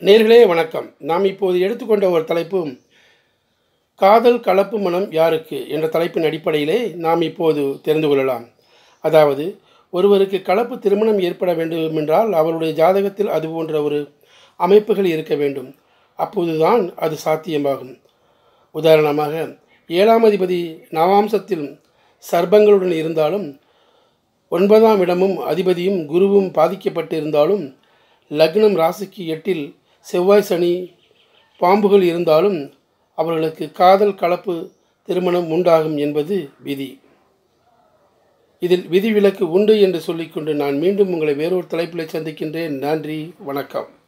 நேர்களே வணக்கம் நாம் இப்போது எடுத்துக்கொண்ட ஒரு தலைப்பு காதல் கலப்பு மனம் யாருக்கு என்ற தலைப்பின் அடிப்படையிலே நாம் இப்போது தெரிந்து கொள்ளலாம் அதாவது ஒருவருக்கு கலப்பு திருமணம் ஏற்பட வேண்டுமென்றால் அவருடைய ஜாதகத்தில் அது போன்ற ஒரு அமைப்புகள் இருக்க வேண்டும் அப்போதுதான் அது சாத்தியமாகும் உதாரணமாக ஏழாம் அதிபதி நவாம்சத்தில் சர்ப்பங்களுடன் இருந்தாலும் ஒன்பதாம் இடமும் அதிபதியும் குருவும் பாதிக்கப்பட்டு இருந்தாலும் லக்னம் ராசிக்கு எட்டில் செவ்வாய் சனி பாம்புகள் இருந்தாலும் அவர்களுக்கு காதல் கலப்பு திருமணம் உண்டாகும் என்பது விதி இதில் விதிவிலக்கு உண்டு என்று சொல்லிக்கொண்டு நான் மீண்டும் உங்களை வேறொரு தலைப்பில் சந்திக்கின்றேன் நன்றி வணக்கம்